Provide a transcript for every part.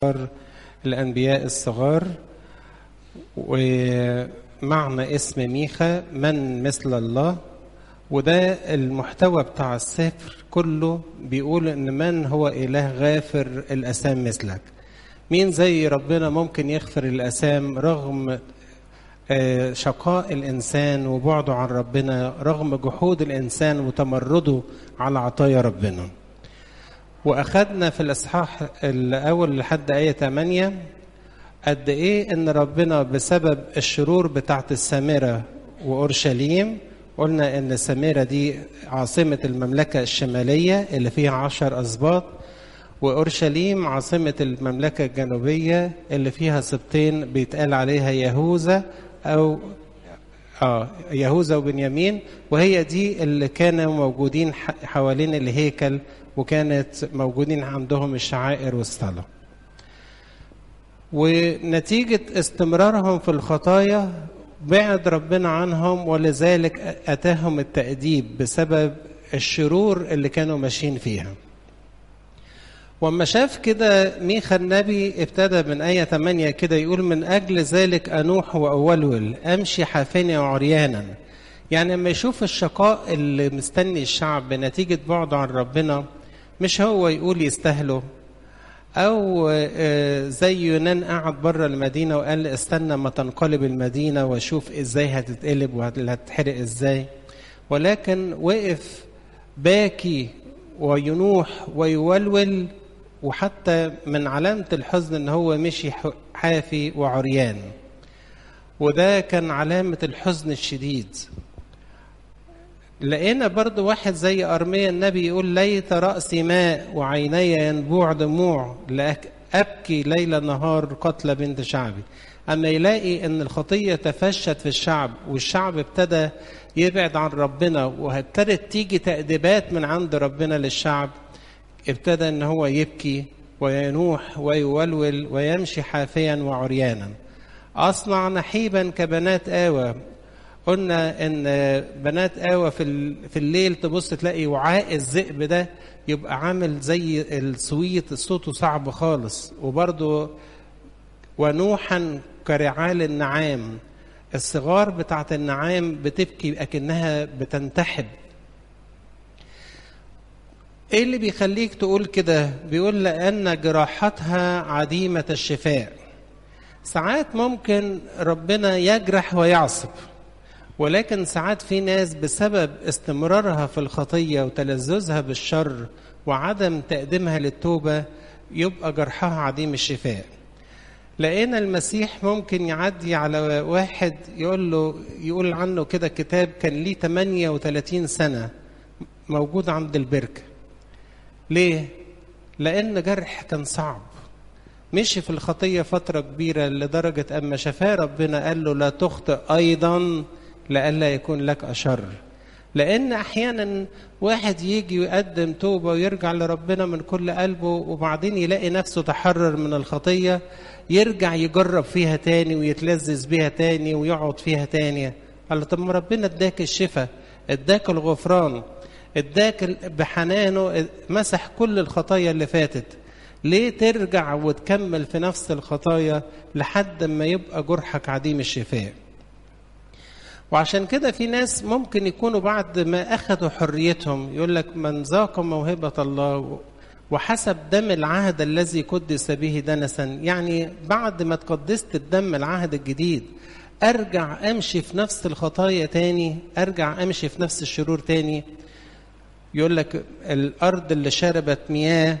الأنبياء الصغار ومعنى اسم ميخا من مثل الله وده المحتوى بتاع السفر كله بيقول ان من هو اله غافر الاسام مثلك مين زي ربنا ممكن يغفر الاسام رغم شقاء الانسان وبعده عن ربنا رغم جحود الانسان وتمرده على عطايا ربنا واخدنا في الاصحاح الاول لحد ايه 8 قد ايه ان ربنا بسبب الشرور بتاعت السامره واورشليم قلنا ان السامره دي عاصمه المملكه الشماليه اللي فيها عشر اسباط واورشليم عاصمه المملكه الجنوبيه اللي فيها سبطين بيتقال عليها يهوذا او اه يهوذا وبنيامين وهي دي اللي كانوا موجودين حوالين الهيكل وكانت موجودين عندهم الشعائر والصلاه ونتيجة استمرارهم في الخطايا بعد ربنا عنهم ولذلك أتاهم التأديب بسبب الشرور اللي كانوا ماشيين فيها وما شاف كده ميخا النبي ابتدى من آية 8 كده يقول من أجل ذلك أنوح وأولول أمشي حافيا وعريانا يعني لما يشوف الشقاء اللي مستني الشعب نتيجة بعده عن ربنا مش هو يقول يستاهله او زي يونان قعد بره المدينه وقال استنى ما تنقلب المدينه واشوف ازاي هتتقلب وهتتحرق ازاي ولكن وقف باكي وينوح ويولول وحتى من علامه الحزن ان هو مشي حافي وعريان وده كان علامه الحزن الشديد لقينا برضو واحد زي أرميا النبي يقول ليت رأسي ماء وعيني ينبوع دموع أبكي ليل نهار قتل بنت شعبي أما يلاقي أن الخطية تفشت في الشعب والشعب ابتدى يبعد عن ربنا وابتدت تيجي تأديبات من عند ربنا للشعب ابتدى أن هو يبكي وينوح ويولول ويمشي حافيا وعريانا أصنع نحيبا كبنات آوى قلنا ان بنات قوى في في الليل تبص تلاقي وعاء الذئب ده يبقى عامل زي السويت صوته صعب خالص وبرده ونوحا كرعال النعام الصغار بتاعت النعام بتبكي اكنها بتنتحب ايه اللي بيخليك تقول كده بيقول لان جراحتها عديمه الشفاء ساعات ممكن ربنا يجرح ويعصب ولكن ساعات في ناس بسبب استمرارها في الخطيه وتلذذها بالشر وعدم تقديمها للتوبه يبقى جرحها عديم الشفاء. لقينا المسيح ممكن يعدي على واحد يقول له يقول عنه كده كتاب كان ليه 38 سنه موجود عند البركه. ليه؟ لأن جرح كان صعب. مشي في الخطيه فتره كبيره لدرجه اما شفاه ربنا قال له لا تخطئ ايضا لئلا يكون لك أشر لأن أحيانا واحد يجي ويقدم توبة ويرجع لربنا من كل قلبه وبعدين يلاقي نفسه تحرر من الخطية يرجع يجرب فيها تاني ويتلذذ بيها تاني ويقعد فيها تاني قال له طب ما ربنا اداك الشفاء اداك الغفران اداك بحنانه مسح كل الخطايا اللي فاتت ليه ترجع وتكمل في نفس الخطايا لحد ما يبقى جرحك عديم الشفاء وعشان كده في ناس ممكن يكونوا بعد ما أخذوا حريتهم يقول لك من ذاق موهبة الله وحسب دم العهد الذي قدس به دنسا يعني بعد ما تقدست الدم العهد الجديد أرجع أمشي في نفس الخطايا تاني أرجع أمشي في نفس الشرور تاني يقول لك الأرض اللي شربت مياه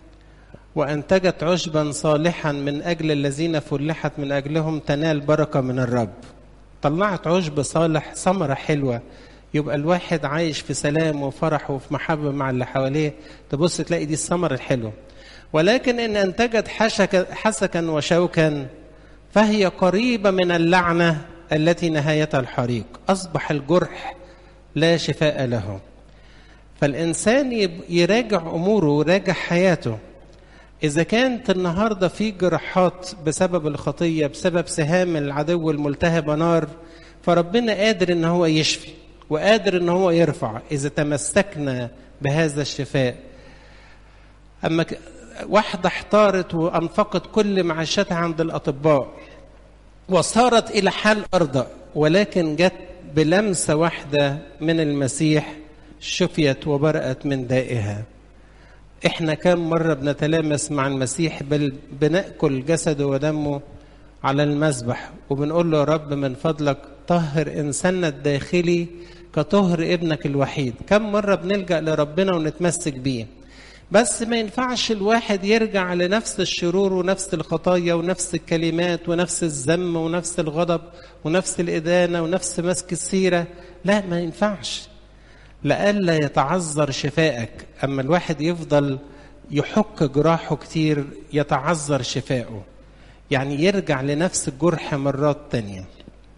وأنتجت عشبا صالحا من أجل الذين فلحت من أجلهم تنال بركة من الرب طلعت عشب صالح ثمرة حلوة يبقى الواحد عايش في سلام وفرح وفي محبة مع اللي حواليه تبص تلاقي دي الثمرة الحلوة ولكن إن أنتجت حشك حسكا وشوكا فهي قريبة من اللعنة التي نهايتها الحريق أصبح الجرح لا شفاء له فالإنسان يراجع أموره ويراجع حياته إذا كانت النهاردة في جراحات بسبب الخطية بسبب سهام العدو الملتهبة نار فربنا قادر إن هو يشفي وقادر إن هو يرفع إذا تمسكنا بهذا الشفاء أما واحدة احتارت وأنفقت كل معاشاتها عند الأطباء وصارت إلى حال أرضى ولكن جت بلمسة واحدة من المسيح شفيت وبرأت من دائها احنا كم مرة بنتلامس مع المسيح بل بنأكل جسده ودمه على المذبح وبنقول له يا رب من فضلك طهر إنساننا الداخلي كطهر ابنك الوحيد كم مرة بنلجأ لربنا ونتمسك بيه بس ما ينفعش الواحد يرجع لنفس الشرور ونفس الخطايا ونفس الكلمات ونفس الذم ونفس الغضب ونفس الإدانة ونفس مسك السيرة لا ما ينفعش لئلا يتعذر شفائك أما الواحد يفضل يحك جراحه كتير يتعذر شفائه يعني يرجع لنفس الجرح مرات تانية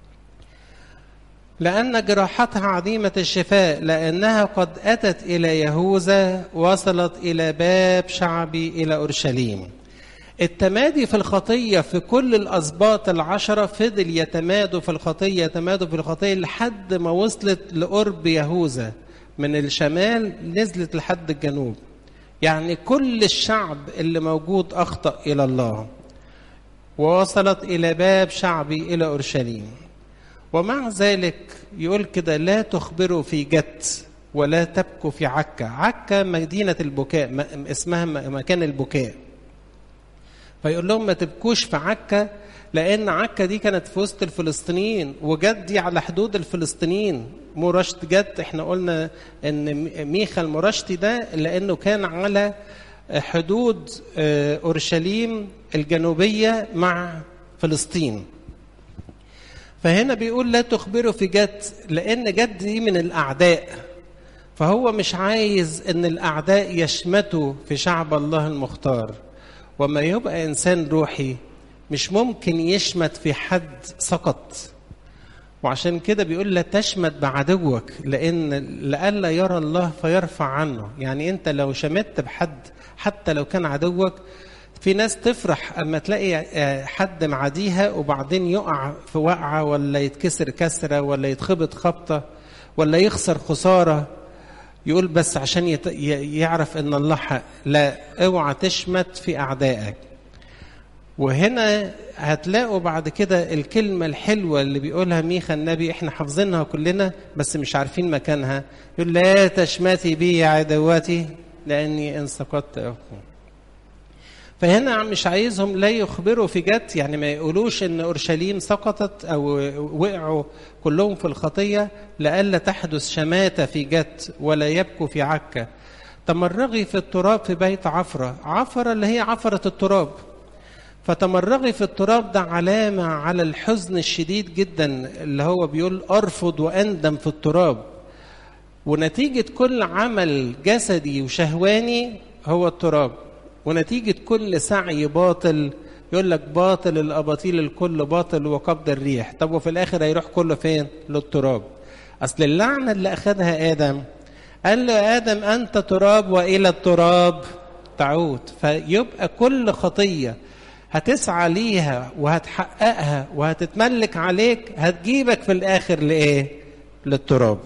لأن جراحتها عظيمة الشفاء لأنها قد أتت إلى يهوذا وصلت إلى باب شعبي إلى أورشليم التمادي في الخطية في كل الأسباط العشرة فضل يتمادوا في الخطية يتمادوا في الخطية لحد ما وصلت لقرب يهوذا من الشمال نزلت لحد الجنوب يعني كل الشعب اللي موجود أخطأ إلى الله ووصلت إلى باب شعبي إلى أورشليم ومع ذلك يقول كده لا تخبروا في جت ولا تبكوا في عكا عكا مدينة البكاء اسمها مكان البكاء فيقول لهم ما تبكوش في عكا لأن عكا دي كانت في وسط الفلسطينيين وجت دي على حدود الفلسطينيين مرشت جت احنا قلنا ان ميخا المرشتي ده لأنه كان على حدود أورشليم الجنوبية مع فلسطين فهنا بيقول لا تخبروا في جت لأن جت دي من الأعداء فهو مش عايز أن الأعداء يشمتوا في شعب الله المختار وما يبقى إنسان روحي مش ممكن يشمت في حد سقط وعشان كده بيقول لا تشمت بعدوك لأن لئلا يرى الله فيرفع عنه يعني أنت لو شمت بحد حتى لو كان عدوك في ناس تفرح اما تلاقي حد معاديها وبعدين يقع في وقعه ولا يتكسر كسره ولا يتخبط خبطه ولا يخسر خساره يقول بس عشان يت... يعرف ان الله حق لا اوعى تشمت في اعدائك وهنا هتلاقوا بعد كده الكلمة الحلوة اللي بيقولها ميخا النبي احنا حافظينها كلنا بس مش عارفين مكانها يقول لا تشمتي بي يا عدواتي لأني إن سقطت أكون فهنا مش عايزهم لا يخبروا في جت يعني ما يقولوش ان اورشليم سقطت او وقعوا كلهم في الخطيه لئلا تحدث شماته في جت ولا يبكوا في عكا تمرغي في التراب في بيت عفره عفره اللي هي عفره التراب فتمرغي في التراب ده علامه على الحزن الشديد جدا اللي هو بيقول ارفض واندم في التراب ونتيجه كل عمل جسدي وشهواني هو التراب ونتيجة كل سعي باطل يقول لك باطل الأباطيل الكل باطل وقبض الريح طب وفي الآخر هيروح كله فين للتراب أصل اللعنة اللي أخذها آدم قال له يا آدم أنت تراب وإلى التراب تعود فيبقى كل خطية هتسعى ليها وهتحققها وهتتملك عليك هتجيبك في الآخر لإيه للتراب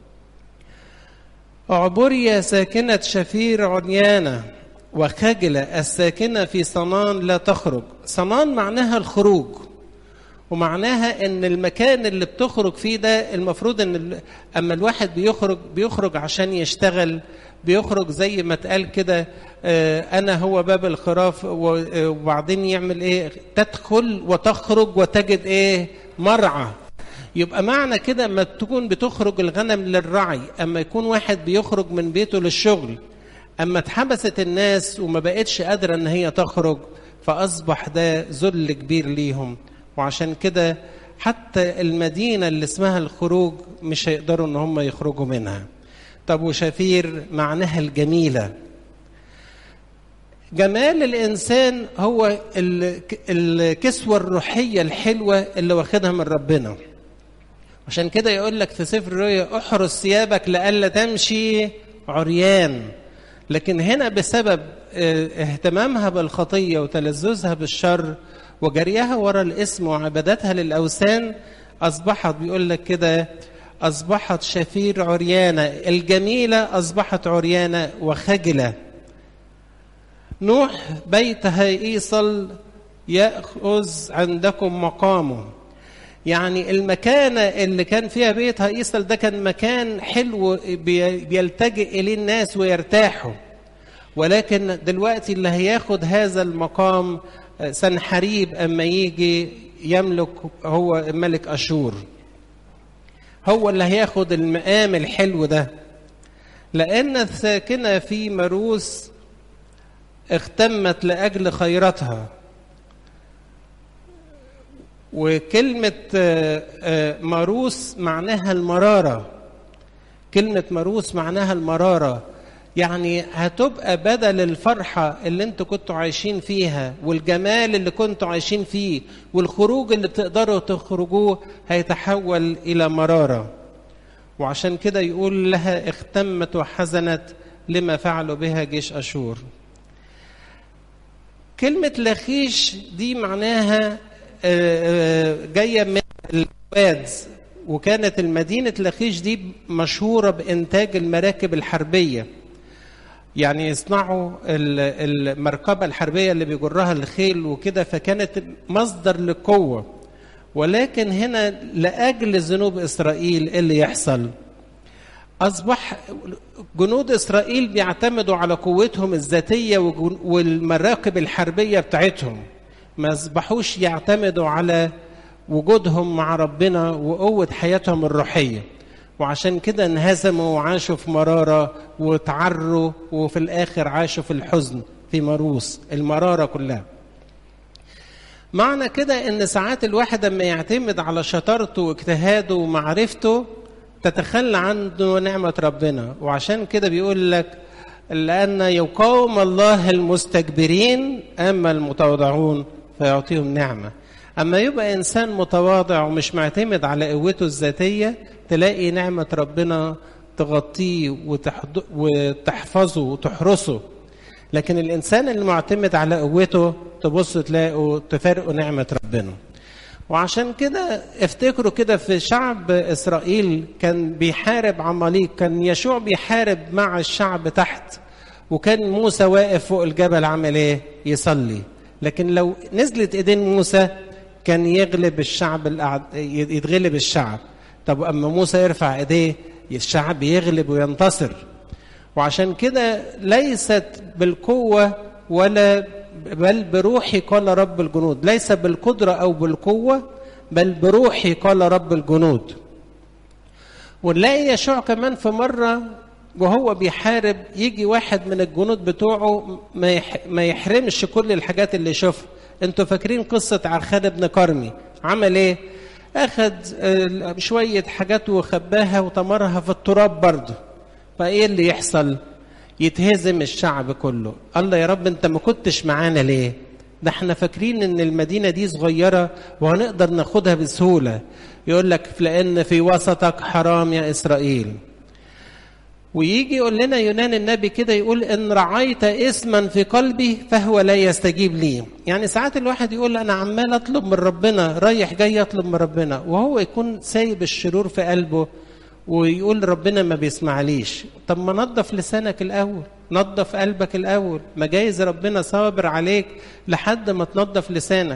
اعبري يا ساكنة شفير عريانة وخجلة الساكنة في صنان لا تخرج صنان معناها الخروج ومعناها ان المكان اللي بتخرج فيه ده المفروض ان اما الواحد بيخرج بيخرج عشان يشتغل بيخرج زي ما اتقال كده انا هو باب الخراف وبعدين يعمل ايه تدخل وتخرج وتجد ايه مرعى يبقى معنى كده اما تكون بتخرج الغنم للرعي اما يكون واحد بيخرج من بيته للشغل اما اتحبست الناس وما بقتش قادره ان هي تخرج فاصبح ده ذل كبير ليهم وعشان كده حتى المدينه اللي اسمها الخروج مش هيقدروا ان هم يخرجوا منها طب وشفير معناها الجميله جمال الانسان هو الكسوه الروحيه الحلوه اللي واخدها من ربنا عشان كده يقول لك في سفر الرؤيا احرس ثيابك لئلا تمشي عريان لكن هنا بسبب اهتمامها بالخطيه وتلذذها بالشر وجريها ورا الاسم وعبادتها للاوثان اصبحت بيقول لك كده اصبحت شفير عريانه الجميله اصبحت عريانه وخجله نوح بيت هيصل يأخذ عندكم مقامه يعني المكانة اللي كان فيها بيت هيصل ده كان مكان حلو بيلتجئ إليه الناس ويرتاحوا ولكن دلوقتي اللي هياخد هذا المقام سنحريب أما يجي يملك هو ملك أشور هو اللي هياخد المقام الحلو ده لأن الساكنة في مروس اختمت لأجل خيرتها وكلمة مروس معناها المرارة كلمة مروس معناها المرارة يعني هتبقى بدل الفرحة اللي انتوا كنتوا عايشين فيها والجمال اللي كنتوا عايشين فيه والخروج اللي تقدروا تخرجوه هيتحول إلى مرارة وعشان كده يقول لها اختمت وحزنت لما فعلوا بها جيش أشور كلمة لخيش دي معناها جاية من الواد وكانت المدينة لخيش دي مشهورة بإنتاج المراكب الحربية يعني يصنعوا المركبة الحربية اللي بيجرها الخيل وكده فكانت مصدر للقوة ولكن هنا لأجل ذنوب إسرائيل إيه اللي يحصل أصبح جنود إسرائيل بيعتمدوا على قوتهم الذاتية والمراكب الحربية بتاعتهم ما أصبحوش يعتمدوا على وجودهم مع ربنا وقوة حياتهم الروحية وعشان كده انهزموا وعاشوا في مرارة وتعروا وفي الآخر عاشوا في الحزن في مروس المرارة كلها معنى كده ان ساعات الواحد لما يعتمد على شطارته واجتهاده ومعرفته تتخلى عنه نعمة ربنا وعشان كده بيقول لك لأن يقاوم الله المستكبرين أما المتواضعون فيعطيهم نعمة أما يبقى إنسان متواضع ومش معتمد على قوته الذاتية تلاقي نعمة ربنا تغطيه وتحفظه وتحرسه لكن الإنسان اللي معتمد على قوته تبص تلاقوا تفارقوا نعمة ربنا وعشان كده افتكروا كده في شعب إسرائيل كان بيحارب عماليق كان يشوع بيحارب مع الشعب تحت وكان موسى واقف فوق الجبل عامل ايه يصلي لكن لو نزلت ايدين موسى كان يغلب الشعب يتغلب الشعب طب اما موسى يرفع ايديه الشعب يغلب وينتصر وعشان كده ليست بالقوة ولا بل بروحي قال رب الجنود ليس بالقدرة أو بالقوة بل بروحي قال رب الجنود ونلاقي يشوع كمان في مرة وهو بيحارب يجي واحد من الجنود بتوعه ما يحرمش كل الحاجات اللي يشوفها انتوا فاكرين قصة عرخان بن كرمي عمل ايه اخد شوية حاجات وخباها وطمرها في التراب برضه فايه اللي يحصل يتهزم الشعب كله الله يا رب انت ما كنتش معانا ليه ده احنا فاكرين ان المدينة دي صغيرة وهنقدر ناخدها بسهولة يقول لك لان في وسطك حرام يا اسرائيل ويجي يقول لنا يونان النبي كده يقول ان رعيت اسما في قلبي فهو لا يستجيب لي يعني ساعات الواحد يقول انا عمال اطلب من ربنا رايح جاي اطلب من ربنا وهو يكون سايب الشرور في قلبه ويقول ربنا ما بيسمعليش طب ما نظف لسانك الاول نظف قلبك الاول ما جايز ربنا صابر عليك لحد ما تنظف لسانك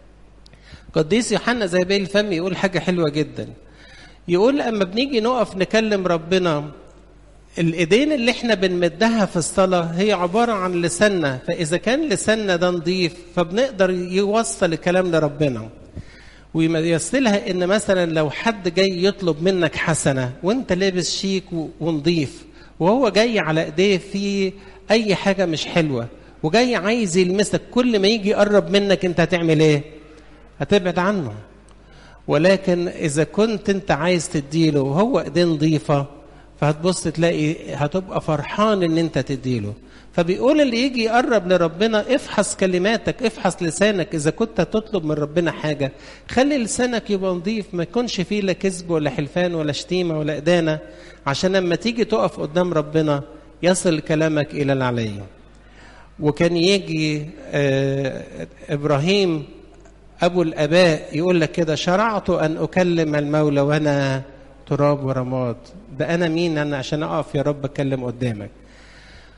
قديس يوحنا زي بيه الفم يقول حاجه حلوه جدا يقول اما بنيجي نقف نكلم ربنا الايدين اللي احنا بنمدها في الصلاه هي عباره عن لساننا فاذا كان لساننا ده نضيف فبنقدر يوصل الكلام لربنا ويمثلها ان مثلا لو حد جاي يطلب منك حسنه وانت لابس شيك ونضيف وهو جاي على ايديه في اي حاجه مش حلوه وجاي عايز يلمسك كل ما يجي يقرب منك انت هتعمل ايه هتبعد عنه ولكن اذا كنت انت عايز تديله وهو ايديه نظيفه فهتبص تلاقي هتبقى فرحان ان انت تديله فبيقول اللي يجي يقرب لربنا افحص كلماتك افحص لسانك اذا كنت تطلب من ربنا حاجه خلي لسانك يبقى نظيف ما يكونش فيه لا كذب ولا حلفان ولا شتيمه ولا ادانه عشان لما تيجي تقف قدام ربنا يصل كلامك الى العلي وكان يجي آه ابراهيم ابو الاباء يقول لك كده شرعت ان اكلم المولى وانا تراب ورماد ده انا مين انا عشان اقف يا رب اتكلم قدامك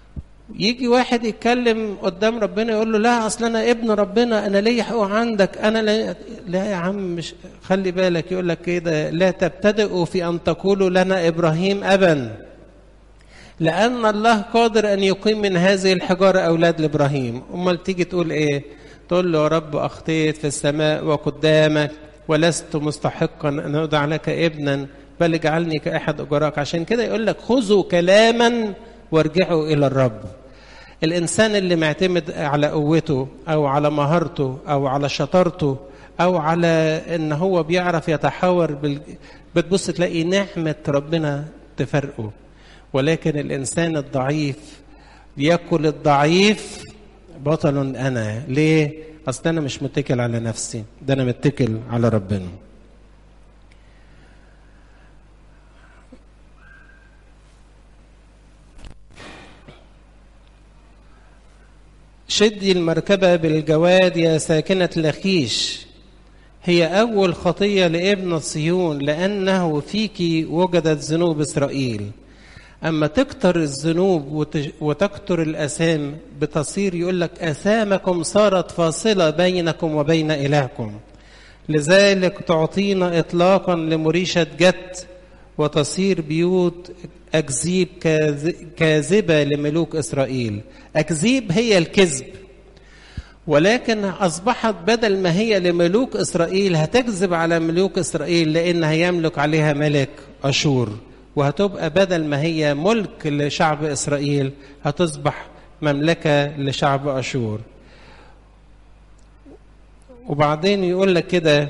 يجي واحد يتكلم قدام ربنا يقول له لا اصل انا ابن ربنا انا ليا حقوق عندك انا لا, لا يا عم مش خلي بالك يقول لك كده لا تبتدئوا في ان تقولوا لنا ابراهيم ابا لان الله قادر ان يقيم من هذه الحجاره اولاد لابراهيم امال تيجي تقول ايه تقول له يا رب اخطيت في السماء وقدامك ولست مستحقا ان اودع لك ابنا بل اجعلني كاحد اجراك عشان كده يقول لك خذوا كلاما وارجعوا الى الرب الانسان اللي معتمد على قوته او على مهارته او على شطارته او على ان هو بيعرف يتحاور بال... بتبص تلاقي نعمه ربنا تفرقه ولكن الانسان الضعيف ياكل الضعيف بطل انا ليه اصل انا مش متكل على نفسي ده انا متكل على ربنا شدي المركبة بالجواد يا ساكنة لخيش هي أول خطية لابن صيون لأنه فيك وجدت ذنوب إسرائيل أما تكتر الذنوب وتكتر الأسام بتصير يقول لك أسامكم صارت فاصلة بينكم وبين إلهكم لذلك تعطينا إطلاقا لمريشة جت وتصير بيوت أكذيب كاذبة لملوك إسرائيل أكذيب هي الكذب ولكن أصبحت بدل ما هي لملوك إسرائيل هتكذب على ملوك إسرائيل لأن هيملك عليها ملك أشور وهتبقى بدل ما هي ملك لشعب إسرائيل هتصبح مملكة لشعب أشور وبعدين يقول لك كده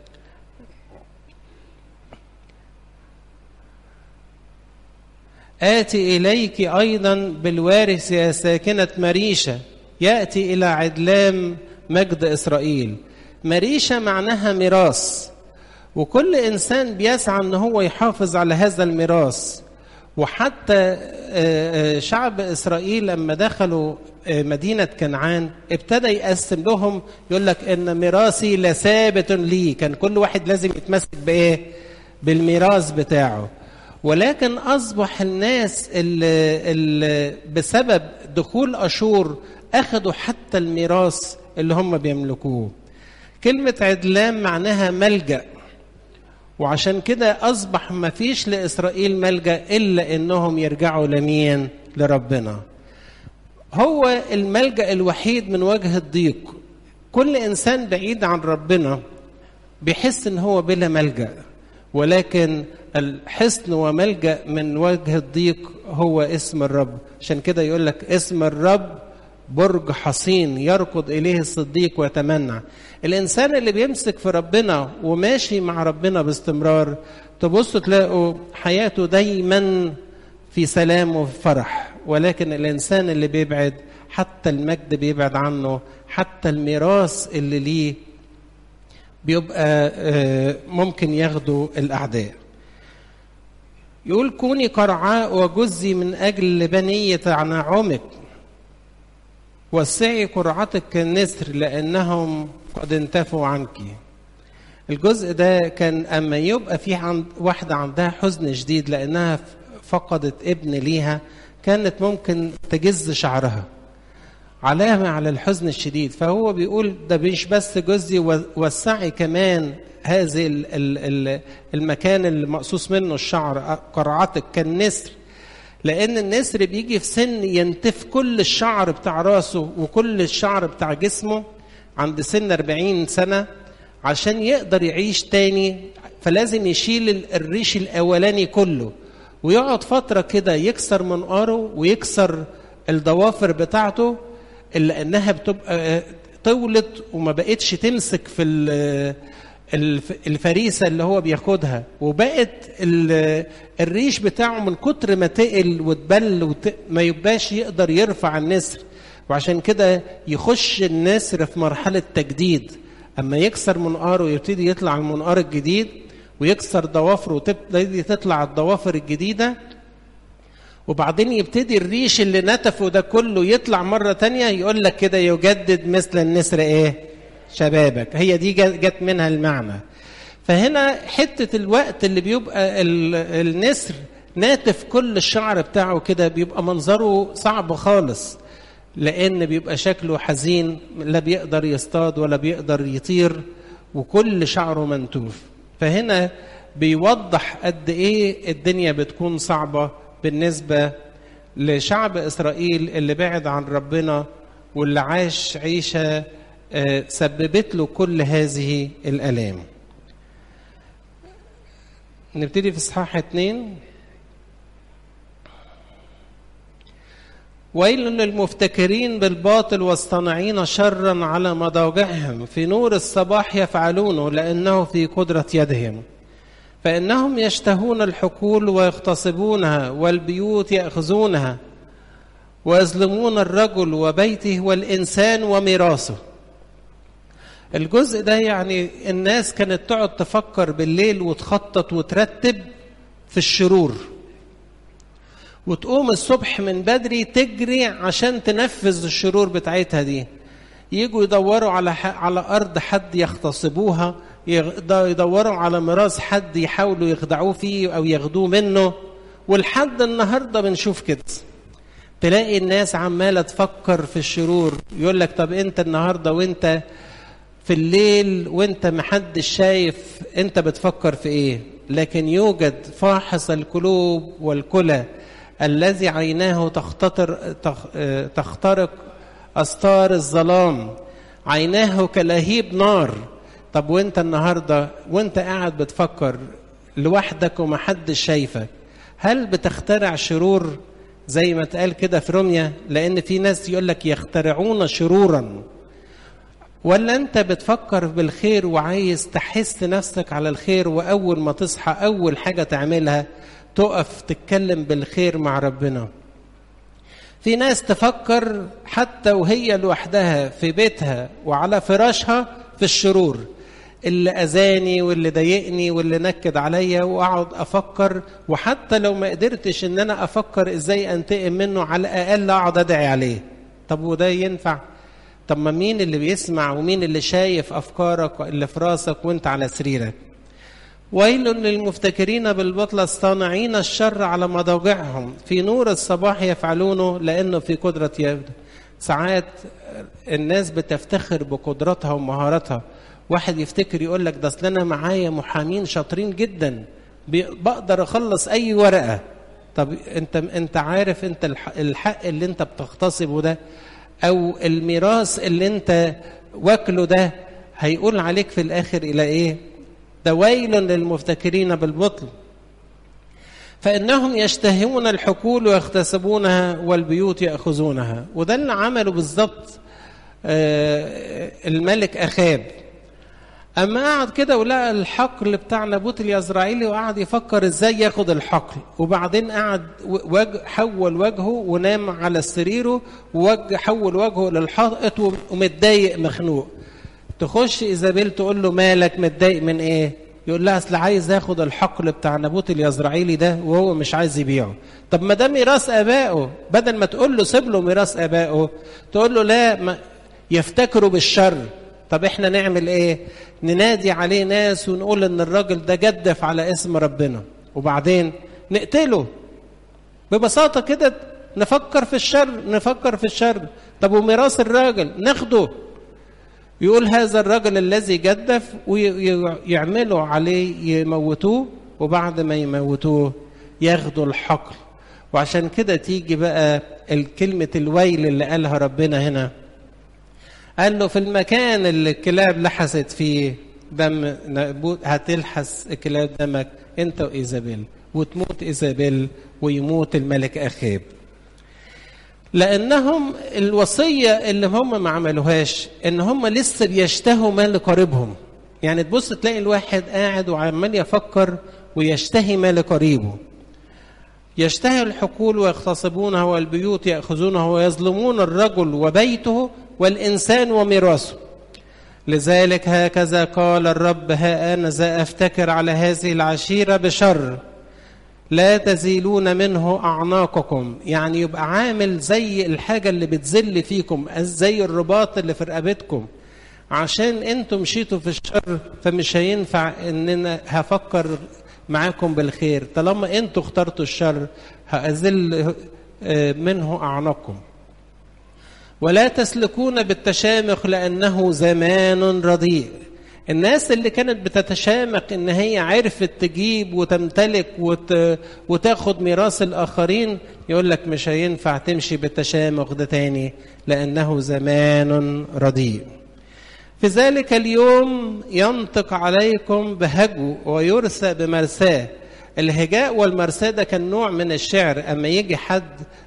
آتي إليك أيضا بالوارث يا ساكنة مريشة يأتي إلى عدلام مجد إسرائيل مريشة معناها ميراث وكل إنسان بيسعى أن هو يحافظ على هذا الميراث وحتى شعب إسرائيل لما دخلوا مدينة كنعان ابتدى يقسم لهم يقول لك إن ميراثي لثابت لي كان كل واحد لازم يتمسك بإيه بالميراث بتاعه ولكن أصبح الناس اللي, اللي بسبب دخول أشور أخذوا حتى الميراث اللي هم بيملكوه كلمة عدلام معناها ملجأ وعشان كده أصبح ما فيش لإسرائيل ملجأ إلا إنهم يرجعوا لمين لربنا هو الملجأ الوحيد من وجه الضيق كل إنسان بعيد عن ربنا بيحس إن هو بلا ملجأ ولكن الحصن وملجأ من وجه الضيق هو اسم الرب عشان كده يقول لك اسم الرب برج حصين يركض إليه الصديق ويتمنع الإنسان اللي بيمسك في ربنا وماشي مع ربنا باستمرار تبصوا تلاقوا حياته دايما في سلام وفي فرح ولكن الإنسان اللي بيبعد حتى المجد بيبعد عنه حتى الميراث اللي ليه بيبقى ممكن ياخده الأعداء يقول كوني قرعاء وجزي من أجل بنية تنعمك وسعي قرعتك كالنسر لأنهم قد انتفوا عنك الجزء ده كان أما يبقى في عند واحدة عندها حزن شديد لأنها فقدت ابن ليها كانت ممكن تجز شعرها علامة على الحزن الشديد فهو بيقول ده مش بس جزي وسعي كمان هذه المكان اللي مقصوص منه الشعر قرعتك كالنسر لأن النسر بيجي في سن ينتف كل الشعر بتاع راسه وكل الشعر بتاع جسمه عند سن 40 سنة عشان يقدر يعيش تاني فلازم يشيل الريش الأولاني كله ويقعد فترة كده يكسر منقاره ويكسر الضوافر بتاعته إلا إنها بتبقى طولت وما بقتش تمسك في الفريسة اللي هو بياخدها وبقت الريش بتاعه من كتر ما تقل وتبل وت... ما يبقاش يقدر يرفع النسر وعشان كده يخش النسر في مرحلة تجديد أما يكسر منقاره ويبتدي يطلع المنقار الجديد ويكسر ضوافره وتبتدي تطلع الضوافر الجديدة وبعدين يبتدي الريش اللي نتفه ده كله يطلع مرة تانية يقول لك كده يجدد مثل النسر ايه شبابك هي دي جت منها المعنى فهنا حتة الوقت اللي بيبقى النسر ناتف كل الشعر بتاعه كده بيبقى منظره صعب خالص لان بيبقى شكله حزين لا بيقدر يصطاد ولا بيقدر يطير وكل شعره منتوف فهنا بيوضح قد ايه الدنيا بتكون صعبه بالنسبه لشعب اسرائيل اللي بعد عن ربنا واللي عاش عيشه سببت له كل هذه الالام نبتدي في اصحاح اتنين ويل للمفتكرين بالباطل والصانعين شرا على مضاجعهم في نور الصباح يفعلونه لانه في قدره يدهم فانهم يشتهون الحقول ويغتصبونها والبيوت ياخذونها ويظلمون الرجل وبيته والانسان وميراثه الجزء ده يعني الناس كانت تقعد تفكر بالليل وتخطط وترتب في الشرور وتقوم الصبح من بدري تجري عشان تنفذ الشرور بتاعتها دي يجوا يدوروا على على ارض حد يغتصبوها يدوروا على ميراث حد يحاولوا يخدعوه فيه او ياخدوه منه ولحد النهارده بنشوف كده تلاقي الناس عماله تفكر في الشرور يقول لك طب انت النهارده وانت في الليل وانت محدش شايف انت بتفكر في ايه لكن يوجد فاحص القلوب والكلى الذي عيناه تختطر تخترق استار الظلام عيناه كلهيب نار طب وانت النهارده وانت قاعد بتفكر لوحدك ومحدش شايفك هل بتخترع شرور زي ما اتقال كده في روميا لان في ناس يقول لك يخترعون شرورا ولا انت بتفكر بالخير وعايز تحس نفسك على الخير واول ما تصحى اول حاجه تعملها تقف تتكلم بالخير مع ربنا في ناس تفكر حتى وهي لوحدها في بيتها وعلى فراشها في الشرور اللي اذاني واللي ضايقني واللي نكد عليا واقعد افكر وحتى لو ما قدرتش ان انا افكر ازاي انتقم منه على الاقل اقعد ادعي عليه طب وده ينفع طب ما مين اللي بيسمع ومين اللي شايف افكارك اللي في راسك وانت على سريرك ويل للمفتكرين بالبطل الصانعين الشر على مضاجعهم في نور الصباح يفعلونه لانه في قدره يد ساعات الناس بتفتخر بقدرتها ومهاراتها واحد يفتكر يقول لك ده اصل انا معايا محامين شاطرين جدا بقدر اخلص اي ورقه طب انت انت عارف انت الحق اللي انت بتغتصبه ده او الميراث اللي انت واكله ده هيقول عليك في الاخر الى ايه ده ويل للمفتكرين بالبطل فانهم يشتهون الحقول ويغتصبونها والبيوت ياخذونها وده اللي عمله بالظبط الملك اخاب اما قعد كده ولقى الحقل بتاع نابوت اليزرعيلي وقعد يفكر ازاي ياخد الحقل وبعدين قعد وجه حول وجهه ونام على سريره ووجه حول وجهه للحائط ومتضايق مخنوق تخش ايزابيل تقول له مالك متضايق من ايه يقول لها اصل عايز اخد الحقل بتاع نابوت اليزرعيلي ده وهو مش عايز يبيعه طب ما ده ميراث ابائه بدل ما تقول له سيب له ميراث ابائه تقول له لا ما يفتكروا بالشر طب احنا نعمل ايه ننادي عليه ناس ونقول ان الراجل ده جدف على اسم ربنا وبعدين نقتله ببساطة كده نفكر في الشر نفكر في الشر طب وميراث الراجل ناخده يقول هذا الرجل الذي جدف ويعملوا عليه يموتوه وبعد ما يموتوه ياخدوا الحقل وعشان كده تيجي بقى الكلمة الويل اللي قالها ربنا هنا قال له في المكان اللي الكلاب لحست فيه دم هتلحس الكلاب دمك انت وايزابيل وتموت ايزابيل ويموت الملك اخاب لانهم الوصيه اللي هم ما عملوهاش ان هم لسه بيشتهوا مال قريبهم يعني تبص تلاقي الواحد قاعد وعمال يفكر ويشتهي مال قريبه يشتهي الحقول ويغتصبونها والبيوت ياخذونها ويظلمون الرجل وبيته والإنسان وميراثه لذلك هكذا قال الرب ها أنا ذا أفتكر على هذه العشيرة بشر لا تزيلون منه أعناقكم يعني يبقى عامل زي الحاجة اللي بتزل فيكم زي الرباط اللي في رقبتكم عشان انتم مشيتوا في الشر فمش هينفع ان انا هفكر معاكم بالخير طالما انتوا اخترتوا الشر هأذل منه أعناقكم ولا تسلكون بالتشامخ لأنه زمان رديء الناس اللي كانت بتتشامخ ان هي عرفت تجيب وتمتلك وت... وتاخد ميراث الاخرين يقول لك مش هينفع تمشي بالتشامخ ده تاني لانه زمان رديء في ذلك اليوم ينطق عليكم بهجو ويرثى بمرساه الهجاء والمرساه ده كان نوع من الشعر اما يجي حد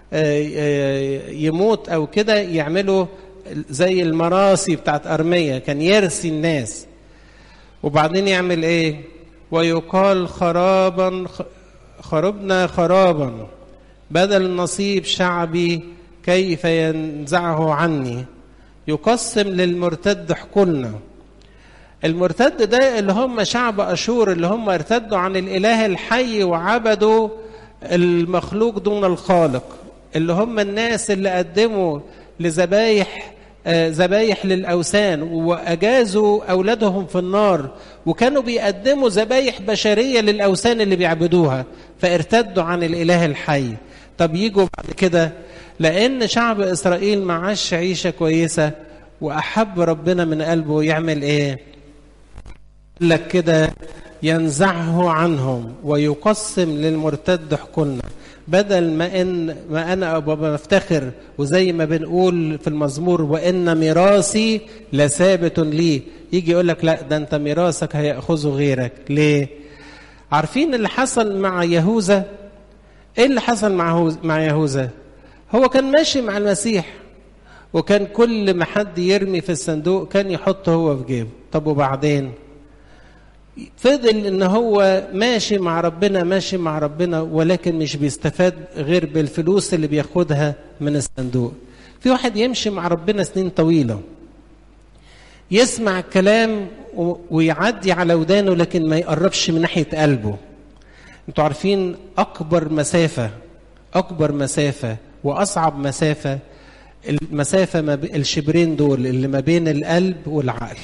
يموت او كده يعملوا زي المراسي بتاعت ارميه كان يرثي الناس وبعدين يعمل ايه ويقال خرابا خربنا خرابا بدل نصيب شعبي كيف ينزعه عني يقسم للمرتد حكولنا المرتد ده اللي هم شعب أشور اللي هم ارتدوا عن الإله الحي وعبدوا المخلوق دون الخالق اللي هم الناس اللي قدموا لذبايح ذبايح للأوثان وأجازوا أولادهم في النار وكانوا بيقدموا ذبايح بشرية للأوثان اللي بيعبدوها فارتدوا عن الإله الحي طب يجوا بعد كده لأن شعب إسرائيل معاش عيشة كويسة وأحب ربنا من قلبه يعمل إيه لك كده ينزعه عنهم ويقسم للمرتد حكولنا بدل ما ان ما انا بفتخر وزي ما بنقول في المزمور وان ميراثي لثابت لي يجي يقول لك لا ده انت ميراثك هياخذه غيرك ليه عارفين اللي حصل مع يهوذا ايه اللي حصل مع مع يهوذا هو كان ماشي مع المسيح وكان كل ما حد يرمي في الصندوق كان يحطه هو في جيبه طب وبعدين فضل ان هو ماشي مع ربنا ماشي مع ربنا ولكن مش بيستفاد غير بالفلوس اللي بياخدها من الصندوق في واحد يمشي مع ربنا سنين طويلة يسمع الكلام ويعدي على ودانه لكن ما يقربش من ناحية قلبه انتوا عارفين اكبر مسافة اكبر مسافة واصعب مسافة المسافة ما الشبرين دول اللي ما بين القلب والعقل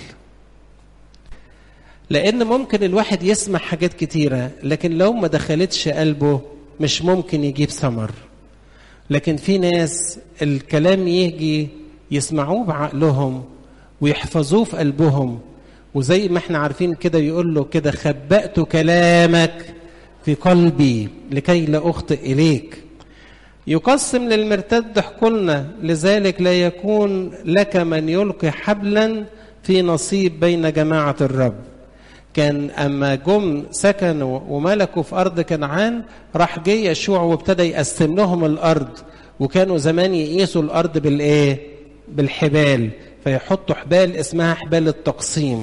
لان ممكن الواحد يسمع حاجات كتيره لكن لو ما دخلتش قلبه مش ممكن يجيب ثمر لكن في ناس الكلام يجي يسمعوه بعقلهم ويحفظوه في قلبهم وزي ما احنا عارفين كده يقول له كده خبأت كلامك في قلبي لكي لا أخطئ إليك يقسم للمرتد حكولنا لذلك لا يكون لك من يلقي حبلا في نصيب بين جماعة الرب كان اما جم سكنوا وملكوا في ارض كنعان راح جه يشوع وابتدى يقسم لهم الارض وكانوا زمان يقيسوا الارض بالايه بالحبال فيحطوا حبال اسمها حبال التقسيم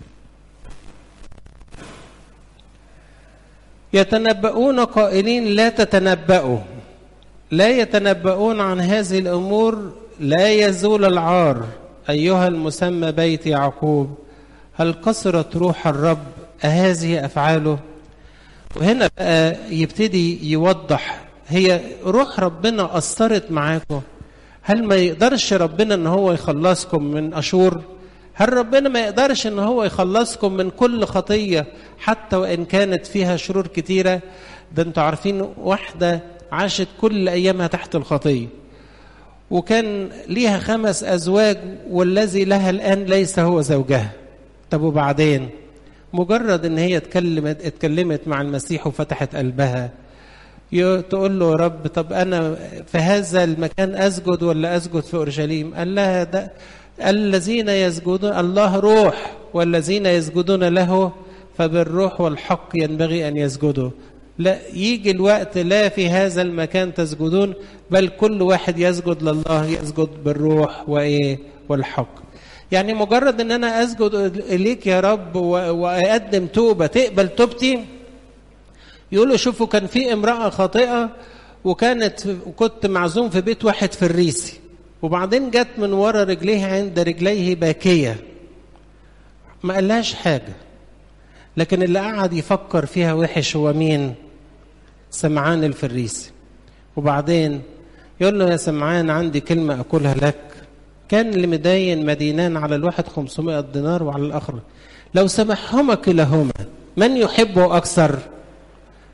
يتنبؤون قائلين لا تتنبؤوا لا يتنبؤون عن هذه الامور لا يزول العار ايها المسمى بيت يعقوب هل قصرت روح الرب أهذه أفعاله وهنا بقى يبتدي يوضح هي روح ربنا أثرت معاكم هل ما يقدرش ربنا ان هو يخلصكم من أشور هل ربنا ما يقدرش ان هو يخلصكم من كل خطية حتى وإن كانت فيها شرور كتيرة ده انتوا عارفين واحدة عاشت كل أيامها تحت الخطية وكان ليها خمس أزواج والذي لها الآن ليس هو زوجها طب وبعدين مجرد ان هي اتكلمت اتكلمت مع المسيح وفتحت قلبها تقول له يا رب طب انا في هذا المكان اسجد ولا اسجد في اورشليم قال لها ده الذين يسجدون الله روح والذين يسجدون له فبالروح والحق ينبغي ان يسجدوا لا يجي الوقت لا في هذا المكان تسجدون بل كل واحد يسجد لله يسجد بالروح وايه والحق يعني مجرد ان انا اسجد اليك يا رب واقدم توبه تقبل توبتي يقولوا شوفوا كان في امراه خاطئه وكانت وكنت معزوم في بيت واحد في الريسي وبعدين جت من ورا رجليه عند رجليه باكيه ما قالهاش حاجه لكن اللي قعد يفكر فيها وحش هو مين سمعان الفريسي وبعدين يقول له يا سمعان عندي كلمه اقولها لك كان اللي مدين مدينان على الواحد 500 دينار وعلى الآخر لو سمحهما كلاهما من يحبه أكثر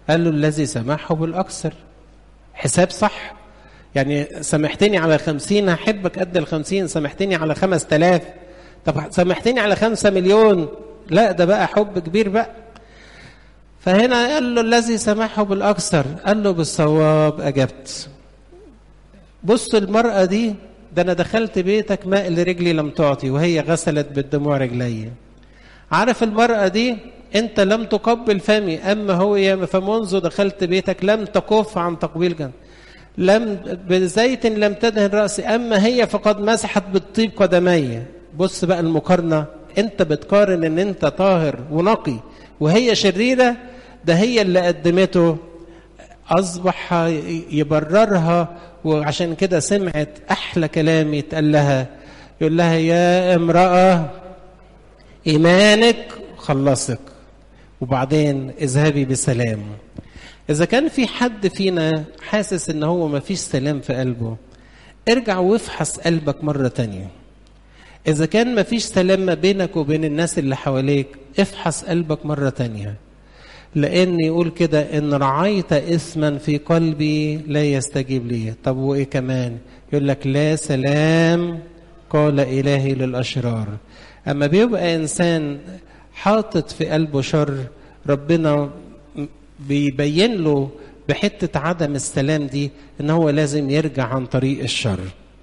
قال له الذي سمحه بالأكثر حساب صح يعني سامحتني على خمسين هحبك قد الخمسين سامحتني على خمس تلاف طب سامحتني على خمسة مليون لا ده بقى حب كبير بقى فهنا قال له الذي سمحه بالأكثر قال له بالصواب أجبت بص المرأة دي ده أنا دخلت بيتك ماء لرجلي لم تعطي وهي غسلت بالدموع رجلي عارف المرأة دي أنت لم تقبل فمي أما هو فمنذ دخلت بيتك لم تكف عن تقبيل جنب لم بزيت لم تدهن رأسي أما هي فقد مسحت بالطيب قدمي بص بقى المقارنة أنت بتقارن أن أنت طاهر ونقي وهي شريرة ده هي اللي قدمته أصبح يبررها وعشان كده سمعت أحلى كلام يتقال لها يقول لها يا امرأة إيمانك خلصك وبعدين اذهبي بسلام إذا كان في حد فينا حاسس إن هو ما فيش سلام في قلبه ارجع وافحص قلبك مرة تانية إذا كان ما فيش سلام ما بينك وبين الناس اللي حواليك افحص قلبك مرة تانية لأن يقول كده إن رعيت إثما في قلبي لا يستجيب لي طب وإيه كمان يقول لك لا سلام قال إلهي للأشرار أما بيبقى إنسان حاطط في قلبه شر ربنا بيبين له بحتة عدم السلام دي إن هو لازم يرجع عن طريق الشر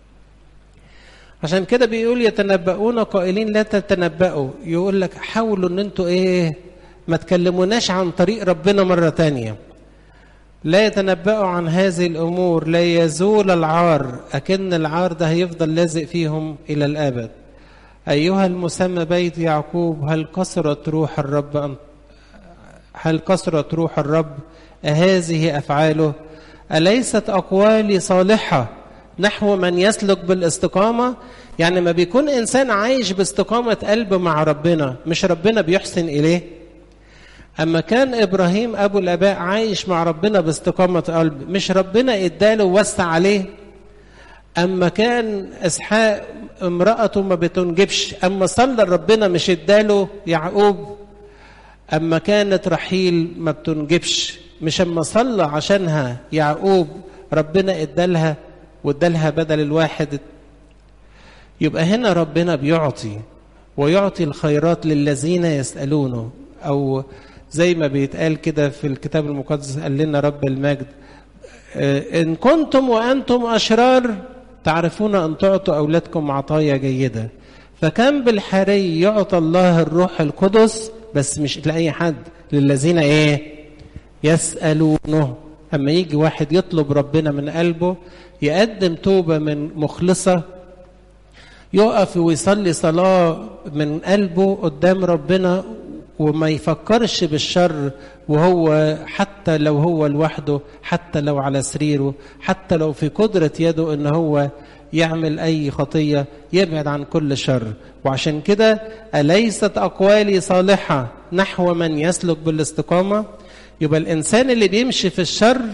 عشان كده بيقول يتنبؤون قائلين لا تتنبؤوا يقول لك حاولوا ان انتوا ايه ما تكلموناش عن طريق ربنا مرة تانية لا يتنبأوا عن هذه الأمور لا يزول العار أكن العار ده هيفضل لازق فيهم إلى الأبد أيها المسمى بيت يعقوب هل كسرت روح الرب أن هل كسرت روح الرب أهذه أفعاله أليست أقوالي صالحة نحو من يسلك بالاستقامة يعني ما بيكون إنسان عايش باستقامة قلب مع ربنا مش ربنا بيحسن إليه أما كان إبراهيم أبو الآباء عايش مع ربنا باستقامة قلب مش ربنا إداله ووسع عليه أما كان إسحاق امرأته ما بتنجبش أما صلى ربنا مش إداله يعقوب أما كانت رحيل ما بتنجبش مش أما صلى عشانها يعقوب ربنا إدالها وادالها بدل الواحد يبقى هنا ربنا بيعطي ويعطي الخيرات للذين يسألونه أو زي ما بيتقال كده في الكتاب المقدس قال لنا رب المجد إن كنتم وأنتم أشرار تعرفون أن تعطوا أولادكم عطايا جيدة فكان بالحري يعطى الله الروح القدس بس مش لأي حد للذين إيه يسألونه أما يجي واحد يطلب ربنا من قلبه يقدم توبة من مخلصة يقف ويصلي صلاة من قلبه قدام ربنا وما يفكرش بالشر وهو حتى لو هو لوحده حتى لو على سريره حتى لو في قدرة يده ان هو يعمل اي خطية يبعد عن كل شر وعشان كده أليست أقوالي صالحة نحو من يسلك بالاستقامة يبقى الإنسان اللي بيمشي في الشر